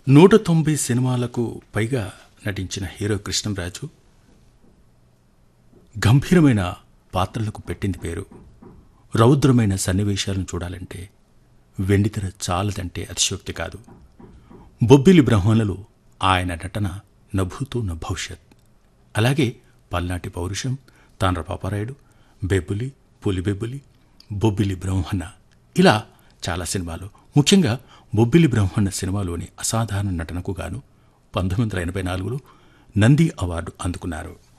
నూట తొంభై సినిమాలకు పైగా నటించిన హీరో కృష్ణంరాజు గంభీరమైన పాత్రలకు పెట్టింది పేరు రౌద్రమైన సన్నివేశాలను చూడాలంటే వెండితెర చాలదంటే అతిశయోక్తి కాదు బొబ్బిలి బ్రహ్మణులు ఆయన నటన నభూతో న భవిష్యత్ అలాగే పల్నాటి పౌరుషం తాండ్ర పాపారాయుడు బెబ్బులి పులిబెబ్బులి బొబ్బిలి బ్రహ్మణ ఇలా చాలా సినిమాలు ముఖ్యంగా బొబ్బిలి బ్రహ్మణ సినిమాలోని అసాధారణ నటనకు గాను పంతొమ్మిది వందల ఎనభై నాలుగులో నంది అవార్డు అందుకున్నారు